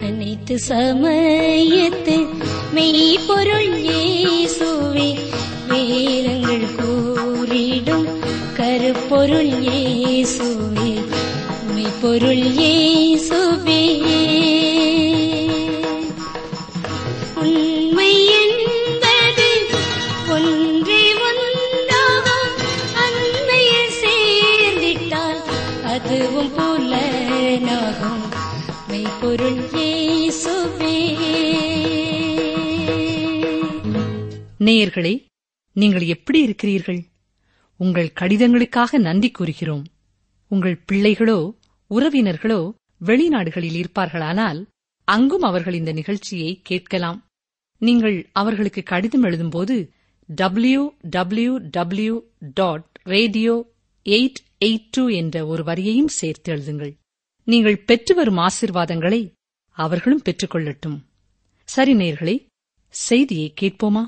அனைத்து சமயத்து மெய்ப்பொருள் இயேசுவே வேதங்கள் கூறிடும் கருப்பொருள் இயேசுவே மெய்ப்பொருள் இயேசுவே உண்மை என்பது ஒன்றே ஒன்றாகும் அன்மையில் சேர்ந்திட்டால் அதுவும் புலனாகும் மெய்ப்பொருள் இயேசுவே நேயர்களே நீங்கள் எப்படி இருக்கிறீர்கள் உங்கள் கடிதங்களுக்காக நன்றி கூறுகிறோம் உங்கள் பிள்ளைகளோ உறவினர்களோ வெளிநாடுகளில் இருப்பார்களானால் அங்கும் அவர்கள் இந்த நிகழ்ச்சியை கேட்கலாம் நீங்கள் அவர்களுக்கு கடிதம் எழுதும்போது W W W dot radio eight eight two என்ற ஒரு வரியையும் சேர்த்து எழுதுங்கள் நீங்கள் பெற்று வரும் ஆசிர்வாதங்களை அவர்களும் பெற்றுக்கொள்ளட்டும் சரி நேயர்களே செய்தியை கேட்போமா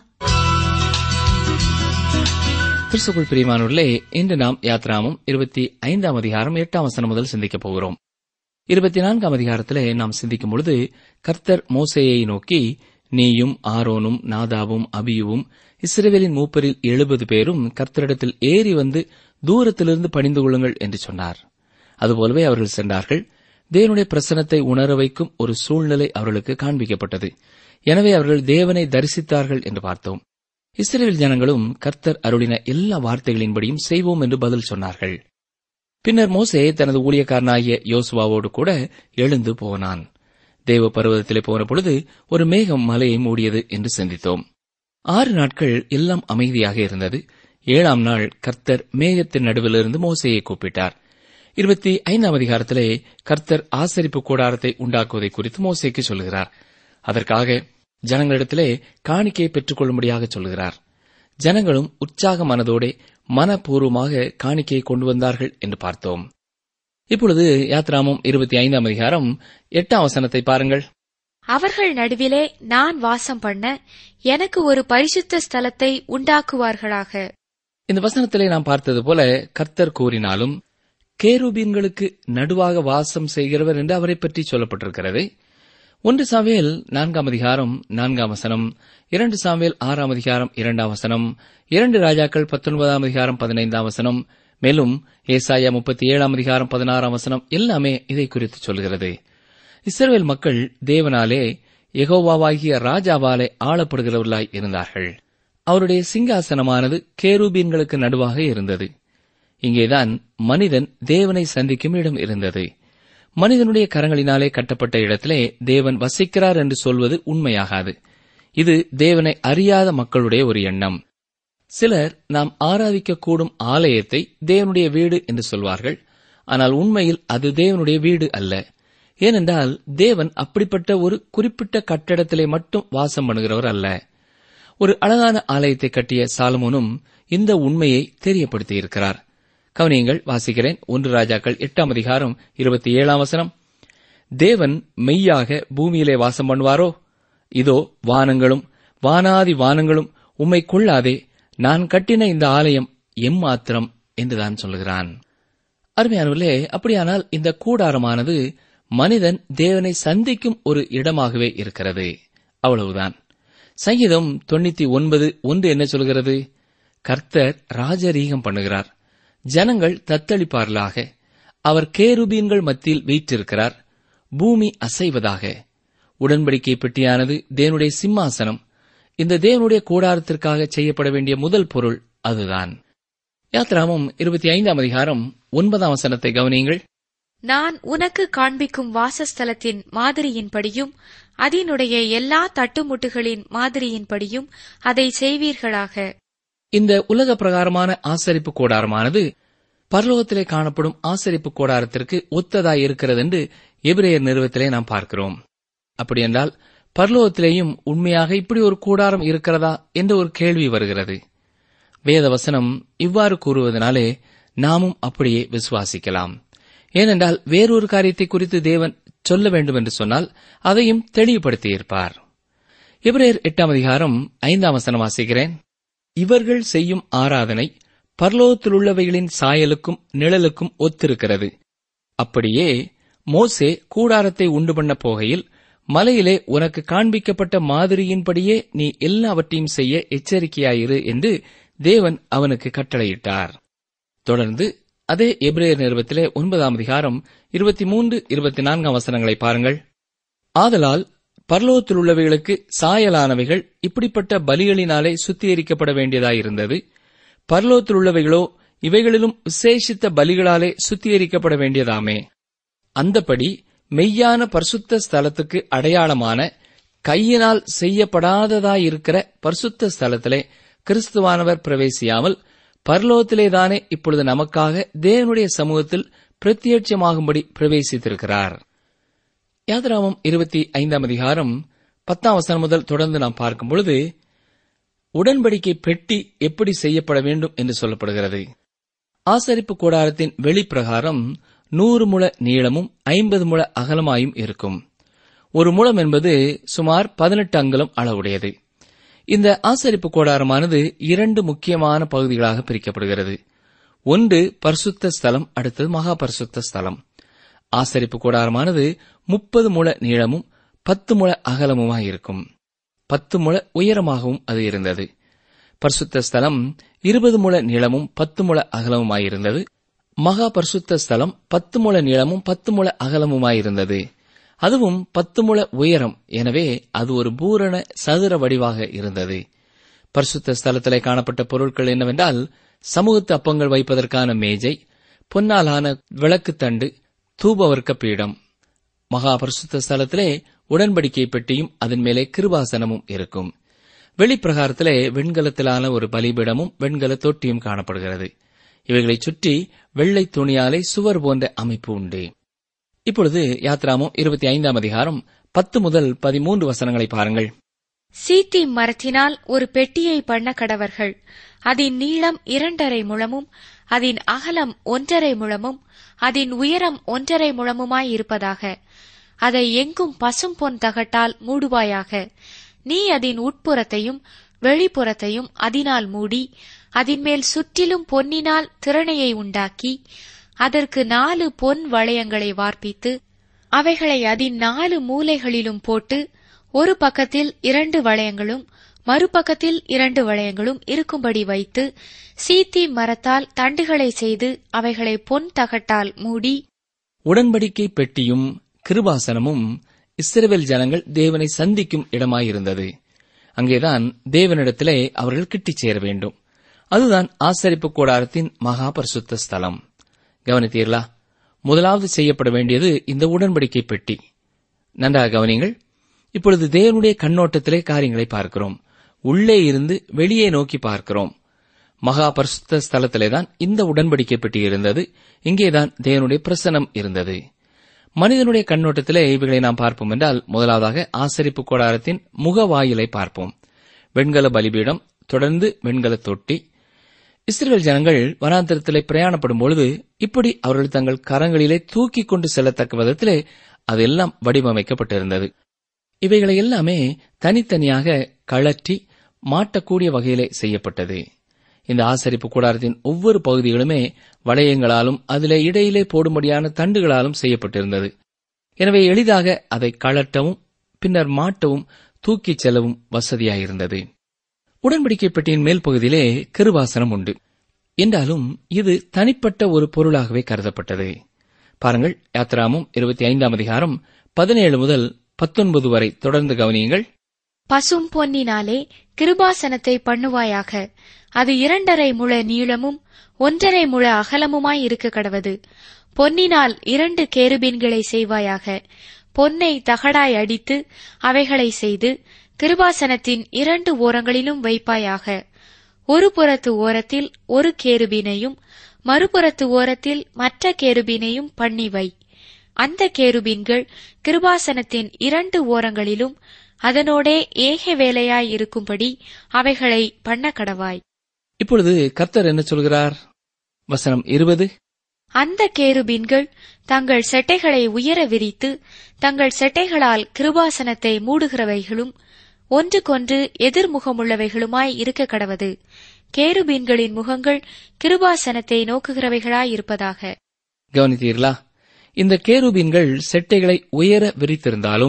கிறிஸ்துக்குள் பிரியமானவர்களே இன்று நாம் யாத்ராமம் இருபத்தி ஐந்தாம் அதிகாரம் எட்டாம் வசனம் முதல் சிந்திக்கப் போகிறோம் இருபத்தி நான்காம் அதிகாரத்திலே நாம் சிந்திக்கும் பொழுது கர்த்தர் மோசேயை நோக்கி நீயும் ஆரோனும் நாதாவும் அபியுவும் இஸ்ரவேலின் மூப்பரில் எழுபது பேரும் கர்த்தரிடத்தில் ஏறி வந்து தூரத்திலிருந்து பணிந்து கொள்ளுங்கள் என்று சொன்னார் அதுபோலவே அவர்கள் சென்றார்கள் தேவனுடைய பிரசனத்தை உணர வைக்கும் ஒரு சூழ்நிலை அவர்களுக்கு காண்பிக்கப்பட்டது எனவே அவர்கள் தேவனை தரிசித்தார்கள் என்று பார்த்தோம் இஸ்ரேல் ஜனங்களும் கர்த்தர் அருளின எல்லா வார்த்தைகளின்படியும் செய்வோம் என்று பதில் சொன்னார்கள் பின்னர் மோசே தனது ஊழியக்காரனாகிய யோசுவாவோடு கூட எழுந்து போனான் தேவ பர்வதத்திலே போன பொழுது ஒரு மேகம் மலையை மூடியது என்று சிந்தித்தோம் ஆறு நாட்கள் எல்லாம் அமைதியாக இருந்தது ஏழாம் நாள் கர்த்தர் மேகத்தின் நடுவிலிருந்து மோசையை கூப்பிட்டார் இருபத்தி ஐந்தாம் அதிகாரத்திலே கர்த்தர் ஆசரிப்பு கூடாரத்தை உண்டாக்குவதை குறித்து மோசேக்கு சொல்கிறார் அதற்காக ஜனங்களிடத்திலே காணிக்கையை பெற்றுக்கொள்ளும்படியாக சொல்கிறார் ஜனங்களும் உற்சாக மனதோடே மனப்பூர்வமாக காணிக்கையை கொண்டு வந்தார்கள் என்று பார்த்தோம் இப்பொழுது யாத்ராமம் இருபத்தி ஐந்தாம் அதிகாரம் எட்டாம் வசனத்தை பாருங்கள் அவர்கள் நடுவிலே நான் வாசம் பண்ண எனக்கு ஒரு பரிசுத்த ஸ்தலத்தை உண்டாக்குவார்களாக இந்த வசனத்திலே நாம் பார்த்தது போல கர்த்தர் கூறினாலும் கேருபீன்களுக்கு நடுவாக வாசம் செய்கிறவர் என்று அவரை பற்றி சொல்லப்பட்டிருக்கிறது ஒன்று சாவேல் நான்காம் அதிகாரம் நான்காம் வசனம் இரண்டு சாவேல் ஆறாம் அதிகாரம் இரண்டாம் வசனம் இரண்டு ராஜாக்கள் பத்தொன்பதாம் அதிகாரம் பதினைந்தாம் வசனம் மேலும் ஏசாயா முப்பத்தி ஏழாம் அதிகாரம் பதினாறாம் வசனம் எல்லாமே இதை குறித்து சொல்கிறது இஸ்ரவேல் மக்கள் தேவனாலே யெகோவாவாகிய ராஜாவாலே ஆளப்படுகிறவர்களாய் இருந்தார்கள் அவருடைய சிங்காசனமானது கேரூபீன்களுக்கு நடுவாக இருந்தது இங்கேதான் மனிதன் தேவனை சந்திக்கும் இடம் இருந்தது மனிதனுடைய கரங்களினாலே கட்டப்பட்ட இடத்திலே தேவன் வசிக்கிறார் என்று சொல்வது உண்மையாகாது இது தேவனை அறியாத மக்களுடைய ஒரு எண்ணம் சிலர் நாம் ஆராதிக்கக்கூடும் ஆலயத்தை தேவனுடைய வீடு என்று சொல்வார்கள் ஆனால் உண்மையில் அது தேவனுடைய வீடு அல்ல ஏனென்றால் தேவன் அப்படிப்பட்ட ஒரு குறிப்பிட்ட கட்டடத்திலே மட்டும் வாசம் பண்ணுகிறவர் அல்ல ஒரு அழகான ஆலயத்தை கட்டிய சாலமோனும் இந்த உண்மையை தெரியப்படுத்தியிருக்கிறார் கவனியங்கள் வாசிக்கிறேன் ஒன்று ராஜாக்கள் எட்டாம் அதிகாரம் இருபத்தி ஏழாம் வசனம் தேவன் மெய்யாக பூமியிலே வாசம் பண்ணுவாரோ இதோ வானங்களும் வானாதி வானங்களும் உம்மை கொள்ளாதே நான் கட்டின இந்த ஆலயம் எம்மாத்திரம் என்றுதான் சொல்கிறான் அருமையானவர்களே அப்படியானால் இந்த கூடாரமானது மனிதன் தேவனை சந்திக்கும் ஒரு இடமாகவே இருக்கிறது அவ்வளவுதான் சங்கீதம் தொண்ணூத்தி ஒன்பது ஒன்று என்ன சொல்கிறது கர்த்தர் ராஜரீகம் பண்ணுகிறார் ஜனங்கள் தத்தளிப்பார்களாக அவர் கேருபீன்கள் மத்தியில் வீற்றிருக்கிறார் பூமி அசைவதாக உடன்படிக்கை பெட்டியானது தேவனுடைய சிம்மாசனம் இந்த தேவனுடைய கூடாரத்திற்காக செய்யப்பட வேண்டிய முதல் பொருள் அதுதான் யாத்ராமம் இருபத்தி ஐந்தாம் அதிகாரம் ஒன்பதாம் வசனத்தை கவனியுங்கள் நான் உனக்கு காண்பிக்கும் வாசஸ்தலத்தின் மாதிரியின்படியும் அதனுடைய எல்லா தட்டுமுட்டுகளின் மாதிரியின்படியும் அதை செய்வீர்களாக இந்த உலக பிரகாரமான ஆசரிப்பு கூடாரமானது பரலோகத்திலே காணப்படும் ஆசரிப்பு கூடாரத்திற்கு ஒத்ததாய் இருக்கிறது என்று எபிரேயர் நிறுவத்திலே நாம் பார்க்கிறோம் அப்படியென்றால் பரலோகத்திலேயும் உண்மையாக இப்படி ஒரு கூடாரம் இருக்கிறதா என்ற ஒரு கேள்வி வருகிறது வேத வசனம் இவ்வாறு கூறுவதனாலே நாமும் அப்படியே விசுவாசிக்கலாம் ஏனென்றால் வேறொரு காரியத்தை குறித்து தேவன் சொல்ல வேண்டும் என்று சொன்னால் அதையும் தெளிவுபடுத்தியிருப்பார் எபிரேயர் எட்டாம் அதிகாரம் ஐந்தாம் வசனம் வாசிக்கிறேன் இவர்கள் செய்யும் ஆராதனை பரலோகத்திலுள்ளவைகளின் சாயலுக்கும் நிழலுக்கும் ஒத்திருக்கிறது அப்படியே மோசே கூடாரத்தை உண்டு பண்ண போகையில் மலையிலே உனக்கு காண்பிக்கப்பட்ட மாதிரியின்படியே நீ எல்லாவற்றையும் செய்ய எச்சரிக்கையாயிரு என்று தேவன் அவனுக்கு கட்டளையிட்டார் தொடர்ந்து அதே எபிரேயர் நிறுவத்திலே ஒன்பதாம் அதிகாரம் இருபத்தி மூன்று இருபத்தி நான்காம் வசனங்களை பாருங்கள் ஆதலால் பரலோகத்தில் உள்ளவைகளுக்கு சாயலானவைகள் இப்படிப்பட்ட பலிகளினாலே சுத்திகரிக்கப்பட வேண்டியதாயிருந்தது பரலோகத்தில் உள்ளவைகளோ இவைகளிலும் விசேஷித்த பலிகளாலே சுத்திகரிக்கப்பட வேண்டியதாமே அந்தபடி மெய்யான பரிசுத்த ஸ்தலத்துக்கு அடையாளமான கையினால் செய்யப்படாததாயிருக்கிற பரிசுத்த ஸ்தலத்திலே கிறிஸ்துவானவர் பிரவேசியாமல் பரலோகத்திலேதானே இப்பொழுது நமக்காக தேவனுடைய சமூகத்தில் பிரத்யட்சமாகும்படி பிரவேசித்திருக்கிறார் யாத்ராமம் இருபத்தி ஐந்தாம் அதிகாரம் பத்தாம் வசனம் முதல் தொடர்ந்து நாம் பார்க்கும் பொழுது உடன்படிக்கை பெட்டி எப்படி செய்யப்பட வேண்டும் என்று சொல்லப்படுகிறது ஆசரிப்பு கூடாரத்தின் வெளிப்பிரகாரம் நூறு முழ நீளமும் ஐம்பது முழ அகலமாயும் இருக்கும் ஒரு முழம் என்பது சுமார் பதினெட்டு அங்குலம் அளவுடையது இந்த ஆசரிப்பு கூடாரமானது இரண்டு முக்கியமான பகுதிகளாக பிரிக்கப்படுகிறது ஒன்று பரிசுத்த ஸ்தலம் அடுத்தது மகா பரிசுத்த ஸ்தலம் ஆசரிப்பு கூடாரமானது முப்பது முழ நீளமும் பத்து முழ அகலமுமாயிருக்கும் பத்து முழ உயரமாகவும் அது இருந்தது பரிசுத்த ஸ்தலம் இருபது முழ நீளமும் பத்து முழ அகலமுமாயிருந்தது மகா பரிசுத்த ஸ்தலம் பத்து முழ நீளமும் பத்து முழ அகலமுமாயிருந்தது அதுவும் பத்து முழ உயரம் எனவே அது ஒரு பூரண சதுர வடிவாக இருந்தது பரிசுத்த ஸ்தலத்திலே காணப்பட்ட பொருட்கள் என்னவென்றால் சமூகத்து அப்பங்கள் வைப்பதற்கான மேஜை பொன்னாலான விளக்குத்தண்டு தூபவர்க்க பீடம் மகா பரிசுத்த ஸ்தலத்திலே உடன்படிக்கை பெட்டியும் அதன் மேலே கிருபாசனமும் இருக்கும் வெளிப்பிரகாரத்திலே வெண்கலத்திலான ஒரு பலிபீடமும் வெண்கல தொட்டியும் காணப்படுகிறது இவைகளைச் சுற்றி வெள்ளை துணியாலே சுவர் போன்ற அமைப்பு உண்டு இப்பொழுது யாத்ராமம் இருபத்தி ஐந்தாம் அதிகாரம் பத்து முதல் பதிமூன்று வசனங்களை பாருங்கள் சீத்தி மரத்தினால் ஒரு பெட்டியை பண்ண கடவர்கள் அதன் நீளம் இரண்டரை முழமும் அதன் அகலம் ஒன்றரை முழமும் அதன் உயரம் ஒன்றரை முழமுமாயிருப்பதாக அதை எங்கும் பசும் பொன் தகட்டால் மூடுவாயாக நீ அதன் உட்புறத்தையும் வெளிப்புறத்தையும் அதனால் மூடி அதின்மேல் சுற்றிலும் பொன்னினால் திறனையை உண்டாக்கி அதற்கு நாலு பொன் வளையங்களை வார்ப்பித்து அவைகளை அதன் நாலு மூலைகளிலும் போட்டு ஒரு பக்கத்தில் இரண்டு வளையங்களும் மறுபக்கத்தில் இரண்டு வளையங்களும் இருக்கும்படி வைத்து சீத்தி மரத்தால் தண்டுகளை செய்து அவைகளை பொன் தகட்டால் மூடி உடன்படிக்கை பெட்டியும் கிருபாசனமும் இஸ்ரவேல் ஜனங்கள் தேவனை சந்திக்கும் இடமாயிருந்தது அங்கேதான் தேவனிடத்திலே அவர்கள் கிட்டிச் சேர வேண்டும் அதுதான் ஆசரிப்பு கூடாரத்தின் மகா பரிசுத்த ஸ்தலம் கவனித்தீர்களா முதலாவது செய்யப்பட வேண்டியது இந்த உடன்படிக்கை பெட்டி நன்றாக கவனிங்கள் இப்பொழுது தேவனுடைய கண்ணோட்டத்திலே காரியங்களை பார்க்கிறோம் உள்ளே இருந்து வெளியே நோக்கி பார்க்கிறோம் மகா பரிசுத்த ஸ்தலத்திலேதான் இந்த உடன்படிக்கை பெட்டி இருந்தது இங்கேதான் தேவனுடைய பிரசனம் இருந்தது மனிதனுடைய கண்ணோட்டத்திலே இவைகளை நாம் பார்ப்போம் என்றால் முதலாவதாக ஆசரிப்பு கூடாரத்தின் முகவாயிலை பார்ப்போம் வெண்கல பலிபீடம் தொடர்ந்து வெண்கல தொட்டி இஸ்ரேல் ஜனங்கள் வனாந்திரத்திலே பிரயாணப்படும் பொழுது இப்படி அவர்கள் தங்கள் கரங்களிலே தூக்கி கொண்டு செல்லத்தக்க விதத்திலே அதெல்லாம் வடிவமைக்கப்பட்டிருந்தது இவைகளை எல்லாமே தனித்தனியாக கழற்றி மாட்டக்கூடிய வகையிலே செய்யப்பட்டது இந்த ஆசரிப்பு கூடாரத்தின் ஒவ்வொரு பகுதிகளுமே வளையங்களாலும் அதிலே இடையிலே போடும்படியான தண்டுகளாலும் செய்யப்பட்டிருந்தது எனவே எளிதாக அதை கழட்டவும் பின்னர் மாட்டவும் தூக்கிச் செல்லவும் வசதியாயிருந்தது உடன்படிக்கை பெட்டியின் மேல் பகுதியிலே கிருபாசனம் உண்டு என்றாலும் இது தனிப்பட்ட ஒரு பொருளாகவே கருதப்பட்டது பாருங்கள் யாத்ராமும் இருபத்தி ஐந்தாம் அதிகாரம் பதினேழு முதல் பத்தொன்பது வரை தொடர்ந்து கவனியுங்கள் பசும் பொன்னினாலே கிருபாசனத்தை பண்ணுவாயாக அது இரண்டரை முழ நீளமும் ஒன்றரை முழ அகலமுமாய் இருக்க கடவது பொன்னினால் இரண்டு கேருபீன்களை செய்வாயாக பொன்னை தகடாய் அடித்து அவைகளை செய்து கிருபாசனத்தின் இரண்டு ஓரங்களிலும் வைப்பாயாக ஒரு புறத்து ஓரத்தில் ஒரு கேருபீனையும் மறுபுறத்து ஓரத்தில் மற்ற கேருபீனையும் பண்ணி வை அந்த கேருபீன்கள் கிருபாசனத்தின் இரண்டு ஓரங்களிலும் அதனோடே ஏக வேலையாய் இருக்கும்படி அவைகளை பண்ண கடவாய் இப்பொழுது கர்த்தர் என்ன சொல்கிறார் வசனம் இருபது அந்த கேருபீன்கள் தங்கள் செட்டைகளை உயர விரித்து தங்கள் செட்டைகளால் கிருபாசனத்தை மூடுகிறவைகளும் ஒன்றுக்கொன்று எதிர்முகமுள்ளவைகளுமாய் இருக்க கடவது கேருபீன்களின் முகங்கள் கிருபாசனத்தை நோக்குகிறவைகளாய் இருப்பதாக கவனித்தீர்களா இந்த கேருபீன்கள் செட்டைகளை உயர விரித்திருந்தாலும்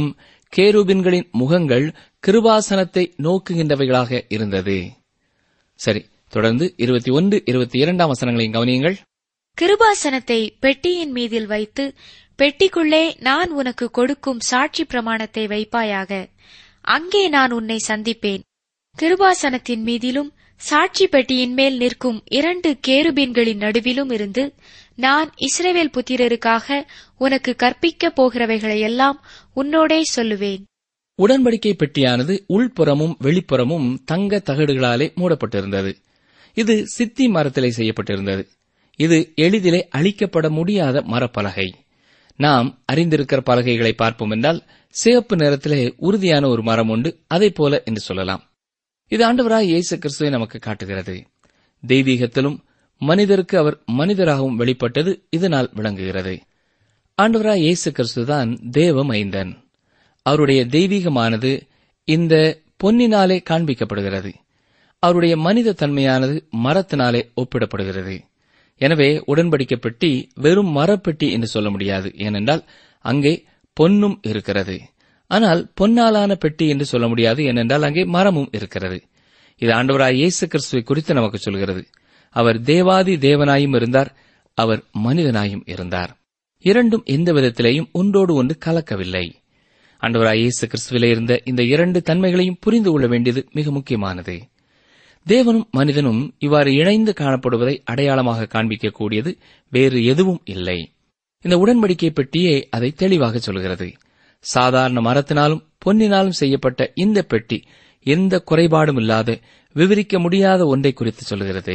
கேருபின்களின் முகங்கள் கிருபாசனத்தை நோக்குகின்றவைகளாக இருந்தது சரி தொடர்ந்து இருபத்தி ஒன்று இருபத்தி இரண்டாம் வசனங்களையும் கவனியுங்கள் கிருபாசனத்தை பெட்டியின் மீதில் வைத்து பெட்டிக்குள்ளே நான் உனக்கு கொடுக்கும் சாட்சி பிரமாணத்தை வைப்பாயாக அங்கே நான் உன்னை சந்திப்பேன் கிருபாசனத்தின் மீதிலும் சாட்சி பெட்டியின் மேல் நிற்கும் இரண்டு கேருபீன்களின் நடுவிலும் இருந்து நான் இஸ்ரவேல் புத்திரருக்காக உனக்கு கற்பிக்கப் போகிறவைகளையெல்லாம் உன்னோடே சொல்லுவேன் உடன்படிக்கை பெட்டியானது உள்புறமும் வெளிப்புறமும் தங்க தகடுகளாலே மூடப்பட்டிருந்தது இது சித்தி மரத்திலே செய்யப்பட்டிருந்தது இது எளிதிலே அழிக்கப்பட முடியாத மரப்பலகை நாம் அறிந்திருக்கிற பலகைகளை பார்ப்போம் என்றால் சிவப்பு நிறத்திலே உறுதியான ஒரு மரம் உண்டு அதை போல என்று சொல்லலாம் இது ஆண்டவராய் இயேசு கிறிஸ்துவை நமக்கு காட்டுகிறது தெய்வீகத்திலும் மனிதருக்கு அவர் மனிதராகவும் வெளிப்பட்டது இதனால் விளங்குகிறது ஆண்டவராய் இயேசு கிறிஸ்துதான் தேவ மைந்தன் அவருடைய தெய்வீகமானது இந்த பொன்னினாலே காண்பிக்கப்படுகிறது அவருடைய மனித தன்மையானது மரத்தினாலே ஒப்பிடப்படுகிறது எனவே உடன்படிக்கை பெட்டி வெறும் மரப்பெட்டி என்று சொல்ல முடியாது ஏனென்றால் அங்கே பொன்னும் இருக்கிறது ஆனால் பொன்னாலான பெட்டி என்று சொல்ல முடியாது ஏனென்றால் அங்கே மரமும் இருக்கிறது இது ஆண்டவராய் இயேசு கிறிஸ்துவை குறித்து நமக்கு சொல்கிறது அவர் தேவாதி தேவனாயும் இருந்தார் அவர் மனிதனாயும் இருந்தார் இரண்டும் எந்த விதத்திலேயும் ஒன்றோடு ஒன்று கலக்கவில்லை ஆண்டவராய் இயேசு கிறிஸ்துவிலே இருந்த இந்த இரண்டு தன்மைகளையும் புரிந்து கொள்ள வேண்டியது மிக முக்கியமானது தேவனும் மனிதனும் இவ்வாறு இணைந்து காணப்படுவதை அடையாளமாக காண்பிக்கக்கூடியது வேறு எதுவும் இல்லை இந்த உடன்படிக்கை பெட்டியே அதை தெளிவாக சொல்கிறது சாதாரண மரத்தினாலும் பொன்னினாலும் செய்யப்பட்ட இந்த பெட்டி எந்த குறைபாடும் இல்லாத விவரிக்க முடியாத ஒன்றை குறித்து சொல்கிறது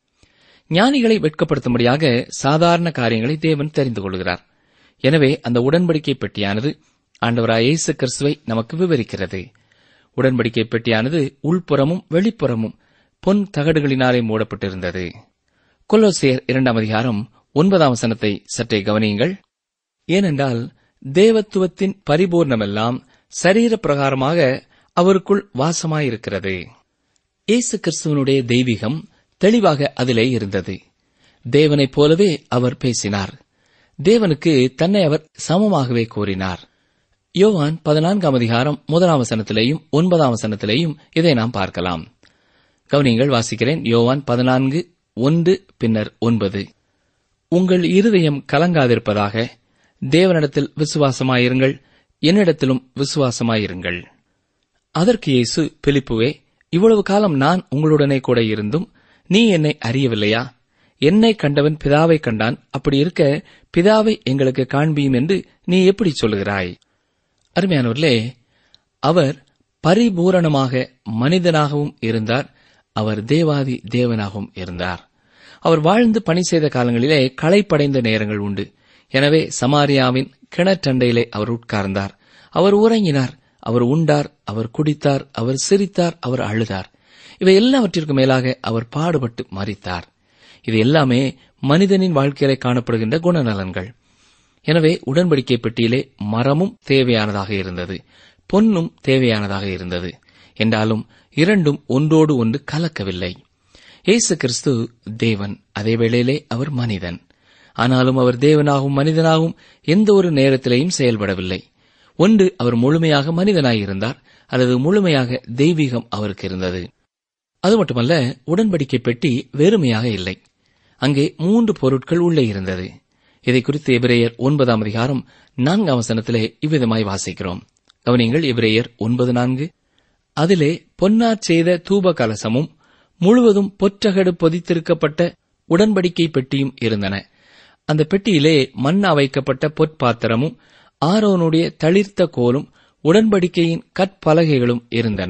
ஞானிகளை வெட்கப்படுத்தும்படியாக சாதாரண காரியங்களை தேவன் தெரிந்து கொள்கிறார் எனவே அந்த உடன்படிக்கை பெட்டியானது ஆண்டவராய் இயேசு கிறிஸ்துவை நமக்கு விவரிக்கிறது உடன்படிக்கை பெட்டியானது உள்புறமும் வெளிப்புறமும் பொன் தகடுகளினாலே மூடப்பட்டிருந்தது கொல்லோசியர் இரண்டாம் அதிகாரம் ஒன்பதாம் வசனத்தை சற்றே கவனியுங்கள் ஏனென்றால் தேவத்துவத்தின் பரிபூர்ணமெல்லாம் சரீர பிரகாரமாக அவருக்குள் வாசமாயிருக்கிறது இயேசு கிறிஸ்துவனுடைய தெய்வீகம் தெளிவாக அதிலே இருந்தது தேவனைப் போலவே அவர் பேசினார் தேவனுக்கு தன்னை அவர் சமமாகவே கூறினார் யோவான் பதினான்காம் அதிகாரம் முதலாம் வசனத்திலேயும் ஒன்பதாம் வசனத்திலேயும் இதை நாம் பார்க்கலாம் கவனியங்கள் வாசிக்கிறேன் யோவான் பதினான்கு ஒன்று பின்னர் ஒன்பது உங்கள் இருதயம் கலங்காதிருப்பதாக தேவனிடத்தில் விசுவாசமாயிருங்கள் என்னிடத்திலும் விசுவாசமாயிருங்கள் அதற்கு இயேசு பிலிப்புவே இவ்வளவு காலம் நான் உங்களுடனே கூட இருந்தும் நீ என்னை அறியவில்லையா என்னை கண்டவன் பிதாவை கண்டான் அப்படி இருக்க பிதாவை எங்களுக்கு காண்பியும் என்று நீ எப்படி சொல்லுகிறாய் அருமையானவர்களே அவர் பரிபூரணமாக மனிதனாகவும் இருந்தார் அவர் தேவாதி தேவனாகவும் இருந்தார் அவர் வாழ்ந்து பணி செய்த காலங்களிலே களைப்படைந்த நேரங்கள் உண்டு எனவே சமாரியாவின் கிணற்றண்டையிலே அவர் உட்கார்ந்தார் அவர் உறங்கினார் அவர் உண்டார் அவர் குடித்தார் அவர் சிரித்தார் அவர் அழுதார் இவை எல்லாவற்றிற்கும் மேலாக அவர் பாடுபட்டு மறித்தார் இது எல்லாமே மனிதனின் வாழ்க்கையிலே காணப்படுகின்ற குணநலன்கள் எனவே உடன்படிக்கை பெட்டியிலே மரமும் தேவையானதாக இருந்தது பொன்னும் தேவையானதாக இருந்தது என்றாலும் இரண்டும் ஒன்றோடு ஒன்று கலக்கவில்லை இயேசு கிறிஸ்து தேவன் அதே வேளையிலே அவர் மனிதன் ஆனாலும் அவர் தேவனாகவும் மனிதனாகவும் எந்த ஒரு நேரத்திலேயும் செயல்படவில்லை ஒன்று அவர் முழுமையாக மனிதனாய் இருந்தார் அல்லது முழுமையாக தெய்வீகம் அவருக்கு இருந்தது அது மட்டுமல்ல உடன்படிக்கை பெட்டி வெறுமையாக இல்லை அங்கே மூன்று பொருட்கள் உள்ளே இருந்தது இதை குறித்து எபிரேயர் ஒன்பதாம் அதிகாரம் நான்காம் வசனத்திலே இவ்விதமாய் வாசிக்கிறோம் கவனியங்கள் எபிரேயர் ஒன்பது நான்கு அதிலே பொன்னாற் செய்த தூப கலசமும் முழுவதும் பொற்றகடு பொதித்திருக்கப்பட்ட உடன்படிக்கை பெட்டியும் இருந்தன அந்த பெட்டியிலே மண்ணா வைக்கப்பட்ட பொற்பாத்திரமும் ஆரோனுடைய தளிர்த்த கோலும் உடன்படிக்கையின் கற்பலகைகளும் இருந்தன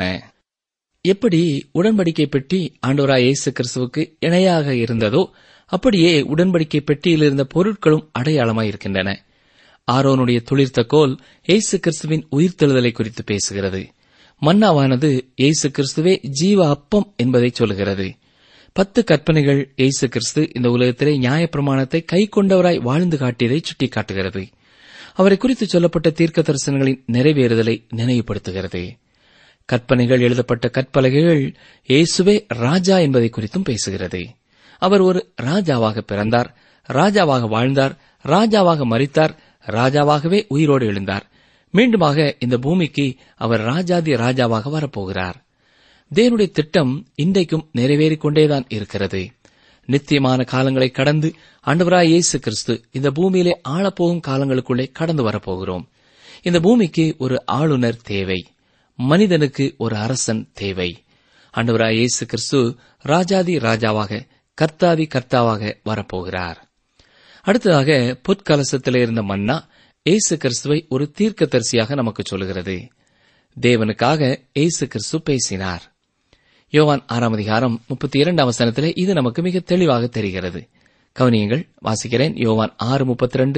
எப்படி உடன்படிக்கை பெட்டி ஆண்டோரா இயேசு கிறிஸ்துவுக்கு இணையாக இருந்ததோ அப்படியே உடன்படிக்கை பெட்டியில் இருந்த பொருட்களும் அடையாளமாய் இருக்கின்றன ஆரோனுடைய துளிர்த்த கோல் இயேசு கிறிஸ்துவின் உயிர்த்தெழுதலை குறித்து பேசுகிறது மன்னாவானது இயேசு கிறிஸ்துவே ஜீவ அப்பம் என்பதை சொல்கிறது பத்து கற்பனைகள் இயேசு கிறிஸ்து இந்த உலகத்திலே நியாயப்பிரமாணத்தை கை கொண்டவராய் வாழ்ந்து காட்டியதை சுட்டிக்காட்டுகிறது அவரை குறித்து சொல்லப்பட்ட தீர்க்க தரிசனங்களின் நிறைவேறுதலை நினைவுபடுத்துகிறது கற்பனைகள் எழுதப்பட்ட கற்பலகைகள் இயேசுவே ராஜா என்பதை குறித்தும் பேசுகிறது அவர் ஒரு ராஜாவாக பிறந்தார் ராஜாவாக வாழ்ந்தார் ராஜாவாக மரித்தார் ராஜாவாகவே உயிரோடு எழுந்தார் மீண்டுமாக இந்த பூமிக்கு அவர் ராஜாதி ராஜாவாக வரப்போகிறார் தேவனுடைய திட்டம் இன்றைக்கும் நிறைவேறிக் கொண்டேதான் இருக்கிறது நித்தியமான காலங்களை கடந்து ஆண்டவராய் இயேசு கிறிஸ்து இந்த பூமியிலே ஆளப்போகும் காலங்களுக்குள்ளே கடந்து வரப்போகிறோம் இந்த பூமிக்கு ஒரு ஆளுநர் தேவை மனிதனுக்கு ஒரு அரசன் தேவை ஆண்டவராய் இயேசு கிறிஸ்து ராஜாதி ராஜாவாக கர்த்தாதி கர்த்தாவாக வரப்போகிறார் அடுத்ததாக பொற்கலசத்தில் இருந்த மன்னா இயேசு கிறிஸ்துவை ஒரு தீர்க்கதரிசியாக நமக்கு சொல்கிறது தேவனுக்காக இயேசு கிறிஸ்து பேசினார் யோவான் ஆறாம் அதிகாரம் முப்பத்தி இரண்டாம் வசனத்திலே இது நமக்கு மிக தெளிவாக தெரிகிறது கவனியங்கள் வாசிக்கிறேன் யோவான் ஆறு முப்பத்தி ரெண்டு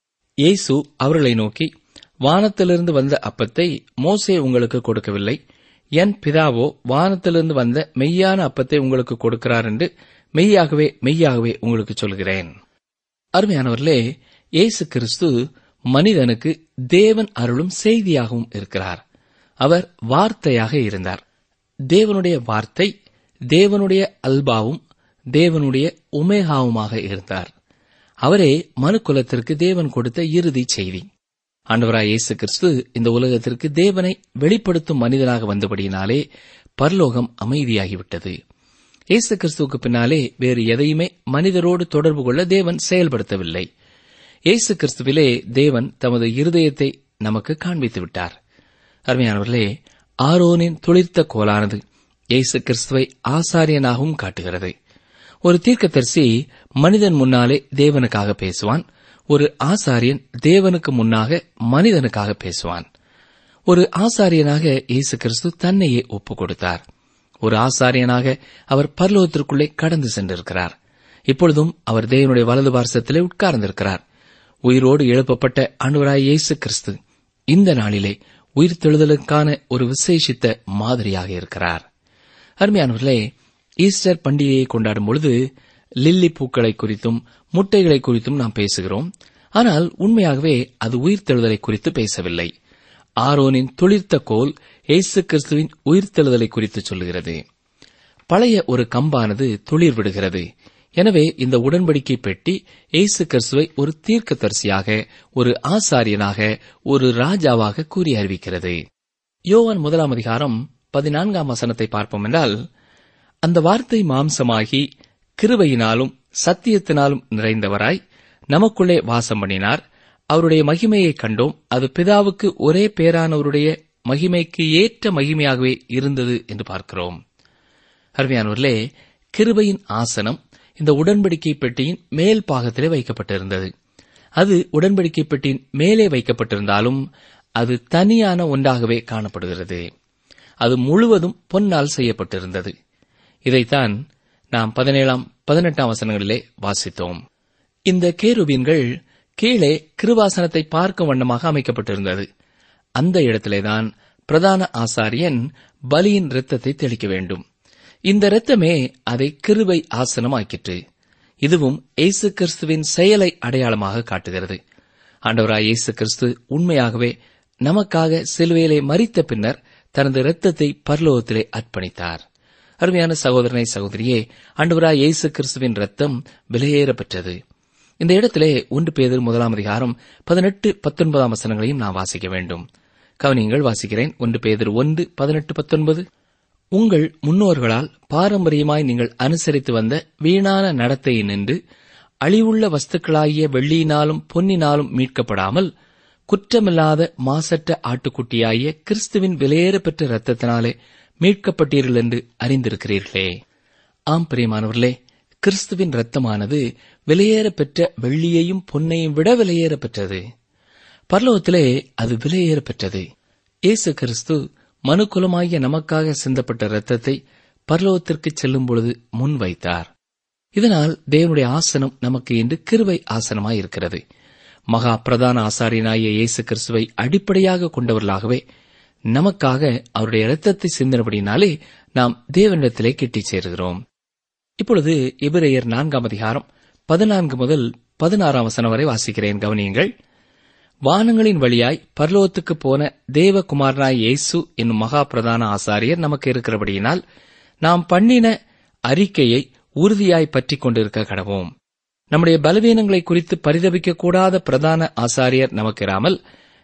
இயேசு அவர்களை நோக்கி வானத்திலிருந்து வந்த அப்பத்தை மோசே உங்களுக்கு கொடுக்கவில்லை என் பிதாவோ வானத்திலிருந்து வந்த மெய்யான அப்பத்தை உங்களுக்கு கொடுக்கிறார் என்று மெய்யாகவே மெய்யாகவே உங்களுக்கு சொல்கிறேன் அருமையானவர்களே இயேசு கிறிஸ்து மனிதனுக்கு தேவன் அருளும் செய்தியாகவும் இருக்கிறார் அவர் வார்த்தையாக இருந்தார் தேவனுடைய வார்த்தை தேவனுடைய அல்பாவும் தேவனுடைய உமேகாவுமாக இருந்தார் அவரே மனுக்குலத்திற்கு தேவன் கொடுத்த இறுதி செய்தி ஆண்டவராய் இயேசு கிறிஸ்து இந்த உலகத்திற்கு தேவனை வெளிப்படுத்தும் மனிதனாக வந்தபடியினாலே பரலோகம் அமைதியாகிவிட்டது இயேசு கிறிஸ்துவுக்கு பின்னாலே வேறு எதையுமே மனிதரோடு தொடர்பு கொள்ள தேவன் செயல்படுத்தவில்லை இயேசு கிறிஸ்துவிலே தேவன் தமது இருதயத்தை நமக்கு காண்பித்து விட்டார் அருமையானவர்களே ஆரோனின் துளிர்த்த கோலானது இயேசு கிறிஸ்துவை ஆசாரியனாகவும் காட்டுகிறது ஒரு தீர்க்கதரிசி மனிதன் முன்னாலே தேவனுக்காக பேசுவான் ஒரு ஆசாரியன் தேவனுக்கு முன்னாக மனிதனுக்காக பேசுவான் ஒரு ஆசாரியனாக இயேசு கிறிஸ்து தன்னையே ஒப்புக் கொடுத்தார் ஒரு ஆசாரியனாக அவர் பரலோகத்திற்குள்ளே கடந்து சென்றிருக்கிறார் இப்பொழுதும் அவர் தேவனுடைய வலது பார்சத்திலே உட்கார்ந்திருக்கிறார் உயிரோடு எழுப்பப்பட்ட அனுவராய் இயேசு கிறிஸ்து இந்த நாளிலே உயிர்த்தெழுதலுக்கான ஒரு விசேஷித்த மாதிரியாக இருக்கிறார் அருமையானவர்களே ஈஸ்டர் பண்டிகையை கொண்டாடும் பொழுது லில்லி பூக்களை குறித்தும் முட்டைகளை குறித்தும் நாம் பேசுகிறோம் ஆனால் உண்மையாகவே அது உயிர்த்தெழுதலை குறித்து பேசவில்லை ஆரோனின் துளிர்த்த கோல் இயேசு கிறிஸ்துவின் உயிர்த்தெழுதலை குறித்து சொல்லுகிறது பழைய ஒரு கம்பானது துளிர் விடுகிறது எனவே இந்த உடன்படிக்கை பெட்டி இயேசு கிறிஸ்துவை ஒரு தீர்க்கதரிசியாக ஒரு ஆசாரியனாக ஒரு ராஜாவாக கூறி அறிவிக்கிறது யோவான் முதலாம் அதிகாரம் பதினான்காம் வசனத்தை பார்ப்போம் என்றால் அந்த வார்த்தை மாம்சமாகி கிருபையினாலும் சத்தியத்தினாலும் நிறைந்தவராய் நமக்குள்ளே வாசம் பண்ணினார் அவருடைய மகிமையை கண்டோம் அது பிதாவுக்கு ஒரே பேரானவருடைய மகிமைக்கு ஏற்ற மகிமையாகவே இருந்தது என்று பார்க்கிறோம் அருமையானவர்களே கிருபையின் ஆசனம் இந்த உடன்படிக்கை பெட்டியின் மேல் பாகத்திலே வைக்கப்பட்டிருந்தது அது உடன்படிக்கை பெட்டியின் மேலே வைக்கப்பட்டிருந்தாலும் அது தனியான ஒன்றாகவே காணப்படுகிறது அது முழுவதும் பொன்னால் செய்யப்பட்டிருந்தது இதைத்தான் நாம் பதினேழாம் பதினெட்டாம் வசனங்களிலே வாசித்தோம் இந்த கேருபீன்கள் கீழே கிருவாசனத்தை பார்க்கும் வண்ணமாக அமைக்கப்பட்டிருந்தது அந்த இடத்திலேதான் பிரதான ஆசாரியன் பலியின் இரத்தத்தை தெளிக்க வேண்டும் இந்த இரத்தமே அதை கிருபை ஆசனமாக்கிற்று இதுவும் இயேசு கிறிஸ்துவின் செயலை அடையாளமாக காட்டுகிறது ஆண்டவராய் இயேசு கிறிஸ்து உண்மையாகவே நமக்காக சிலுவையிலே மறித்த பின்னர் தனது இரத்தத்தை பரலோகத்திலே அர்ப்பணித்தார் அருமையான சகோதரனை சகோதரியே ஆண்டவராய் இயேசு கிறிஸ்துவின் ரத்தம் விலையேற பெற்றது இந்த இடத்திலே ஒன்று பேதர் முதலாம் அதிகாரம் பதினெட்டு பத்தொன்பதாம் வசனங்களையும் நான் வாசிக்க வேண்டும் கவனியங்கள் வாசிக்கிறேன் ஒன்று பேதர் ஒன்று பதினெட்டு பத்தொன்பது உங்கள் முன்னோர்களால் பாரம்பரியமாய் நீங்கள் அனுசரித்து வந்த வீணான நடத்தையை நின்று அழிவுள்ள வஸ்துக்களாகிய வெள்ளியினாலும் பொன்னினாலும் மீட்கப்படாமல் குற்றமில்லாத மாசற்ற ஆட்டுக்குட்டியாகிய கிறிஸ்துவின் விலையேற பெற்ற இரத்தத்தினாலே மீட்கப்பட்டீர்கள் என்று அறிந்திருக்கிறீர்களே ஆம் பிரியமானவர்களே கிறிஸ்துவின் இரத்தமானது விலையேற பெற்ற வெள்ளியையும் பொன்னையும் விட விலையேற பெற்றது பரலோகத்திலே அது விலையேற பெற்றது இயேசு கிறிஸ்து மனுக்குலமாகிய நமக்காக சிந்தப்பட்ட இரத்தத்தை பரலோகத்திற்கு செல்லும் பொழுது முன் வைத்தார் இதனால் தேவனுடைய ஆசனம் நமக்கு இன்று கிருவை ஆசனமாய் இருக்கிறது மகா பிரதான ஆசாரியனாகிய இயேசு கிறிஸ்துவை அடிப்படையாக கொண்டவர்களாகவே நமக்காக அவருடைய இரத்தத்தை சிந்தனபடினாலே நாம் தேவனிடத்திலே கிட்டிச் சேருகிறோம் இப்பொழுது எபிரேயர் நான்காம் அதிகாரம் பதினான்கு முதல் பதினாறாம் வசனம் வரை வாசிக்கிறேன் கவனியுங்கள் வானங்களின் வழியாய் பரலோகத்துக்கு போன தேவகுமாரனாய் இயேசு என்னும் மகா பிரதான ஆசாரியர் நமக்கு இருக்கிறபடியினால் நாம் பண்ணின அறிக்கையை உறுதியாய் பற்றிக் கொண்டிருக்க கடவோம் நம்முடைய பலவீனங்களை குறித்து பரிதபிக்க கூடாத பிரதான ஆசாரியர் நமக்கு இராமல்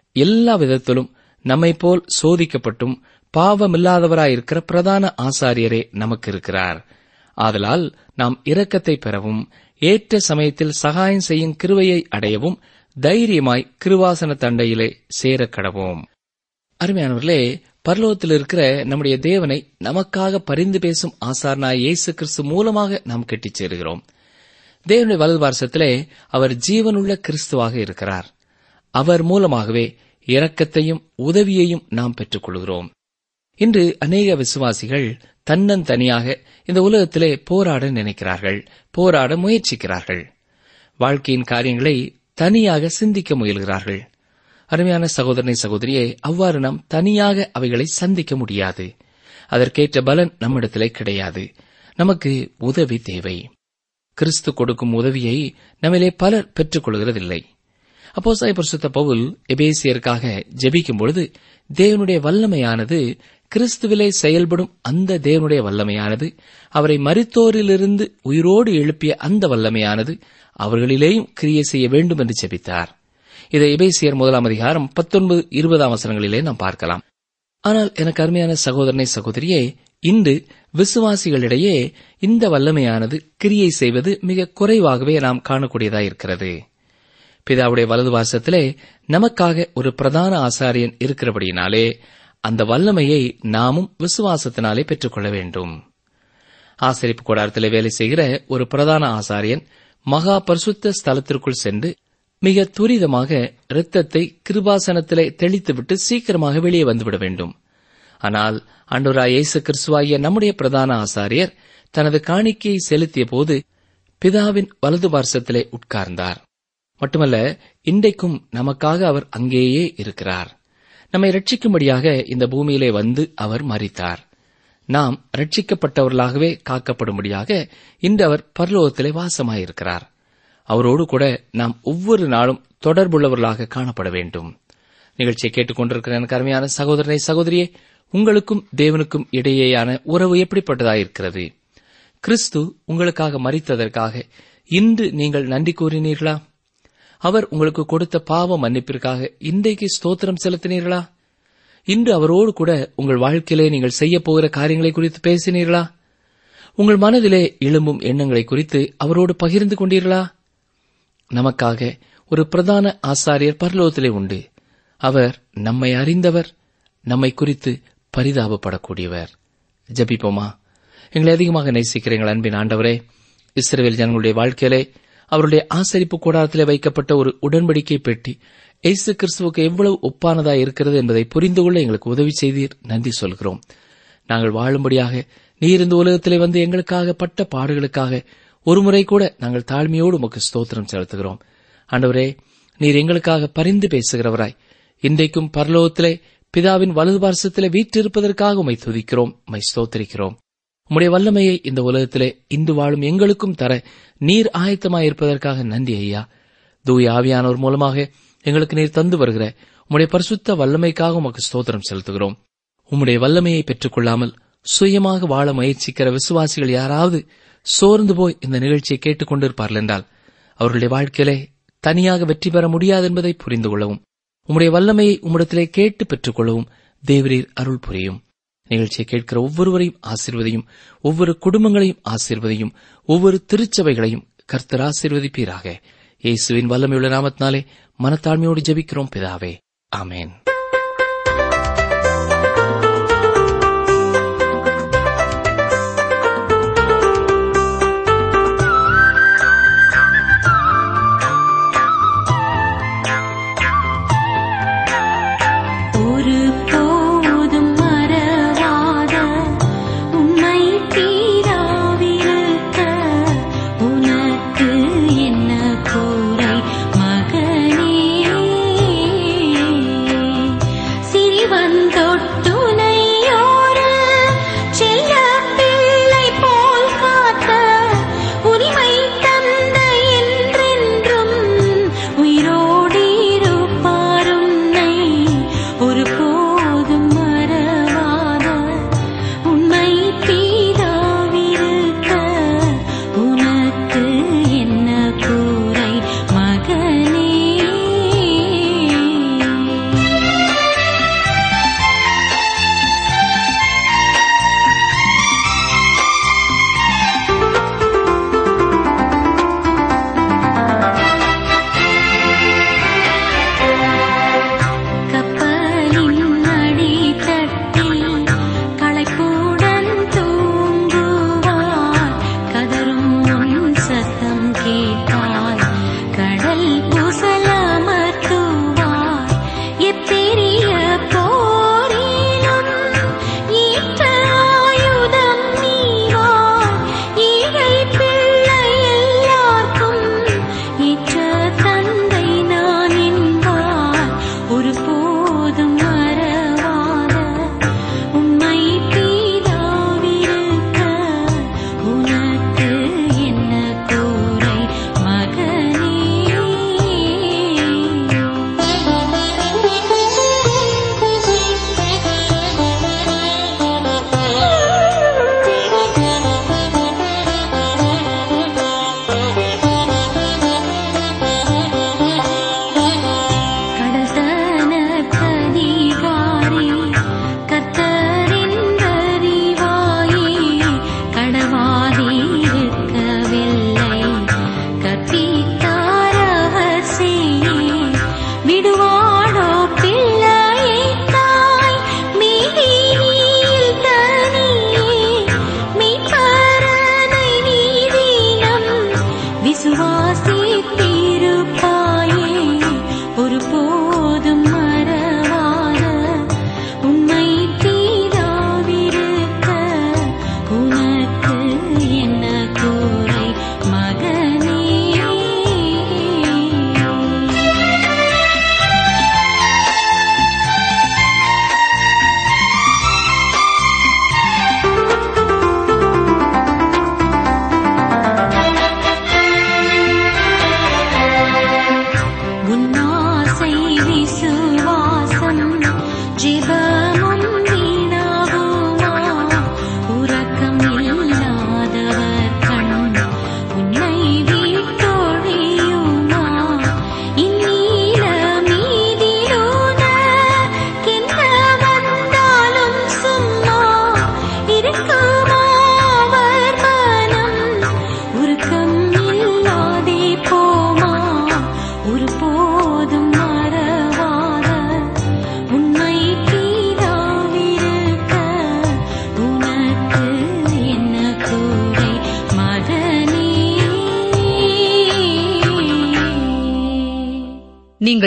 எல்லா விதத்திலும் நம்மை போல் சோதிக்கப்பட்டும் பாவமில்லாதவராயிருக்கிற பிரதான ஆசாரியரே நமக்கு இருக்கிறார் ஆதலால் நாம் இரக்கத்தை பெறவும் ஏற்ற சமயத்தில் சகாயம் செய்யும் கிருவையை அடையவும் தைரியமாய் கிருவாசன தண்டையிலே சேரக் கடவோம் அருமையானவர்களே பரலோகத்தில் இருக்கிற நம்முடைய தேவனை நமக்காக பரிந்து பேசும் ஆசாரனாய் இயேசு கிறிஸ்து மூலமாக நாம் கெட்டிச் சேருகிறோம் தேவனுடைய வலது பார்சத்திலே அவர் ஜீவனுள்ள கிறிஸ்துவாக இருக்கிறார் அவர் மூலமாகவே இரக்கத்தையும் உதவியையும் நாம் பெற்றுக் கொள்கிறோம் இன்று அநேக விசுவாசிகள் தன்னந்தனியாக இந்த உலகத்திலே போராட நினைக்கிறார்கள் போராட முயற்சிக்கிறார்கள் வாழ்க்கையின் காரியங்களை தனியாக சிந்திக்க முயல்கிறார்கள் அருமையான சகோதரனை சகோதரியே அவ்வாறு நாம் தனியாக அவைகளை சந்திக்க முடியாது அதற்கேற்ற பலன் நம்மிடத்திலே கிடையாது நமக்கு உதவி தேவை கிறிஸ்து கொடுக்கும் உதவியை நம்மிலே பலர் பெற்றுக் கொள்கிறதில்லை அப்போ பரிசுத்த பவுல் எபேசியருக்காக ஜெபிக்கும் பொழுது தேவனுடைய வல்லமையானது கிறிஸ்துவிலே செயல்படும் அந்த தேவனுடைய வல்லமையானது அவரை மரித்தோரிலிருந்து உயிரோடு எழுப்பிய அந்த வல்லமையானது அவர்களிலேயும் கிரியை செய்ய வேண்டும் என்று ஜெபித்தார் இதை எபேசியர் முதலாம் அதிகாரம் பத்தொன்பது இருபதாம் வசனங்களிலே நாம் பார்க்கலாம் ஆனால் எனக்கு அருமையான சகோதரனை சகோதரியே இன்று விசுவாசிகளிடையே இந்த வல்லமையானது கிரியை செய்வது மிக குறைவாகவே நாம் காணக்கூடியதாயிருக்கிறது பிதாவுடைய வலது வாசத்திலே நமக்காக ஒரு பிரதான ஆசாரியன் இருக்கிறபடியினாலே அந்த வல்லமையை நாமும் விசுவாசத்தினாலே பெற்றுக்கொள்ள வேண்டும் ஆசரிப்பு கூடாரத்திலே வேலை செய்கிற ஒரு பிரதான ஆசாரியன் மகா பரிசுத்த ஸ்தலத்திற்குள் சென்று மிக துரிதமாக இரத்தத்தை கிருபாசனத்திலே தெளித்துவிட்டு சீக்கிரமாக வெளியே வந்துவிட வேண்டும் ஆனால் அன்றுராய் இயேசு கிறிஸ்துவாகிய நம்முடைய பிரதான ஆசாரியர் தனது காணிக்கையை செலுத்திய போது பிதாவின் வலது பார்சத்திலே உட்கார்ந்தார் மட்டுமல்ல இன்றைக்கும் நமக்காக அவர் அங்கேயே இருக்கிறார் நம்மை ரட்சிக்கும்படியாக இந்த பூமியிலே வந்து அவர் மறித்தார் நாம் ரட்சிக்கப்பட்டவர்களாகவே காக்கப்படும்படியாக இன்று அவர் பரலோகத்திலே வாசமாயிருக்கிறார் அவரோடு கூட நாம் ஒவ்வொரு நாளும் தொடர்புள்ளவர்களாக காணப்பட வேண்டும் நிகழ்ச்சியை கேட்டுக்கொண்டிருக்கிற எனக்கு அருமையான சகோதரனை சகோதரியே உங்களுக்கும் தேவனுக்கும் இடையேயான உறவு எப்படிப்பட்டதாயிருக்கிறது கிறிஸ்து உங்களுக்காக மறித்ததற்காக இன்று நீங்கள் நன்றி கூறினீர்களா அவர் உங்களுக்கு கொடுத்த பாவ மன்னிப்பிற்காக இன்றைக்கு ஸ்தோத்திரம் செலுத்தினீர்களா இன்று அவரோடு கூட உங்கள் வாழ்க்கையிலே நீங்கள் செய்ய போகிற காரியங்களை குறித்து பேசினீர்களா உங்கள் மனதிலே எழும்பும் எண்ணங்களை குறித்து அவரோடு பகிர்ந்து கொண்டீர்களா நமக்காக ஒரு பிரதான ஆசாரியர் பரலோகத்திலே உண்டு அவர் நம்மை அறிந்தவர் நம்மை குறித்து பரிதாபப்படக்கூடியவர் ஜபிப்போமா எங்களை அதிகமாக நேசிக்கிற எங்கள் அன்பின் ஆண்டவரே இஸ்ரேல் ஜனங்களுடைய வாழ்க்கையிலே அவருடைய ஆசரிப்பு கூடாரத்திலே வைக்கப்பட்ட ஒரு உடன்படிக்கை பெட்டி இயேசு கிறிஸ்துவுக்கு எவ்வளவு ஒப்பானதா இருக்கிறது என்பதை புரிந்து கொள்ள எங்களுக்கு உதவி செய்தீர் நன்றி சொல்கிறோம் நாங்கள் வாழும்படியாக நீர் இந்த உலகத்திலே வந்து எங்களுக்காக பட்ட பாடுகளுக்காக ஒருமுறை கூட நாங்கள் தாழ்மையோடு உமக்கு ஸ்தோத்திரம் செலுத்துகிறோம் ஆண்டவரே நீர் எங்களுக்காக பரிந்து பேசுகிறவராய் இன்றைக்கும் பரலோகத்திலே பிதாவின் வலது பார்சத்திலே வீற்றிருப்பதற்காக உமை துதிக்கிறோம் உமை ஸ்தோத்திரிக்கிறோம் உம்முடைய வல்லமையை இந்த உலகத்திலே இன்று வாழும் எங்களுக்கும் தர நீர் ஆயத்தமாயிருப்பதற்காக நன்றி ஐயா தூய ஆவியானோர் மூலமாக எங்களுக்கு நீர் தந்து வருகிற உம்முடைய பரிசுத்த வல்லமைக்காக உமக்கு ஸ்தோத்திரம் செலுத்துகிறோம் உம்முடைய வல்லமையை பெற்றுக் கொள்ளாமல் சுயமாக வாழ முயற்சிக்கிற விசுவாசிகள் யாராவது சோர்ந்து போய் இந்த நிகழ்ச்சியை கேட்டுக் கொண்டிருப்பார்கள் என்றால் அவர்களுடைய வாழ்க்கையிலே தனியாக வெற்றி பெற முடியாது என்பதை புரிந்து கொள்ளவும் உம்முடைய வல்லமையை உம்மிடத்திலே கேட்டு பெற்றுக் கொள்ளவும் தேவரீர் அருள் புரியும் நிகழ்ச்சியை கேட்கிற ஒவ்வொருவரையும் ஆசிர்வதையும் ஒவ்வொரு குடும்பங்களையும் ஆசிர்வதையும் ஒவ்வொரு திருச்சபைகளையும் கர்த்தர் ஆசிர்வதிப்பீராக இயேசுவின் வல்லமையுள்ள நாமத்தினாலே மனத்தாழ்மையோடு ஜெபிக்கிறோம் பிதாவே ஆமேன் ஒரு போதும் மறவாத உம்மை தீராவிருக்க உனக்கு என்ன குறை மகனே சிறிவந்தொட்டுனையோரு செல்ல பிள்ளை போல் காத்த உரிமை தந்த என்றென்றும் உயிரோடிருப்பாருன்னை ஒரு போதும் மறவாத உண்மை தீராவிருக்க உனக்கு என்ன கூரை மகனே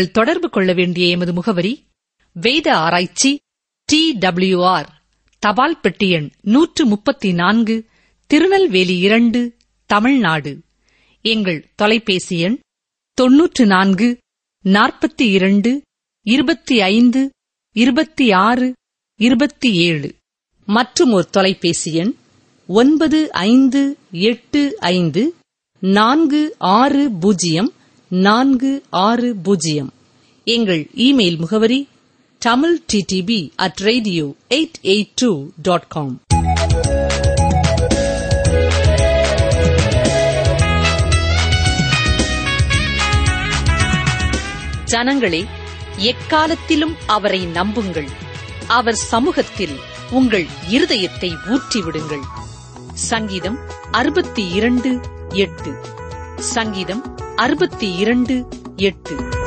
நீங்கள் தொடர்பு கொள்ள வேண்டிய எமது முகவரி வேத ஆராய்ச்சி டி ஆர் தபால் பெட்டி எண் நூற்று முப்பத்தி நான்கு திருநெல்வேலி இரண்டு தமிழ்நாடு எங்கள் தொலைபேசி எண் தொன்னூற்று நான்கு நாற்பத்தி இரண்டு இருபத்தி ஐந்து இருபத்தி ஆறு இருபத்தி ஏழு மற்றும் ஒரு தொலைபேசி எண் ஒன்பது ஐந்து எட்டு ஐந்து நான்கு ஆறு பூஜ்ஜியம் நான்கு ஆறு பூஜ்ஜியம் எங்கள் இமெயில் முகவரி Tamil DTP at radio eight eight two dot com ஜனங்களே எக்காலத்திலும் அவரை நம்புங்கள் அவர் சமூகத்தில் உங்கள் இருதயத்தை ஊற்றிவிடுங்கள் சங்கீதம் அறுபத்தி இரண்டு எட்டு சங்கீதம் அறுபத்தி இரண்டு எட்டு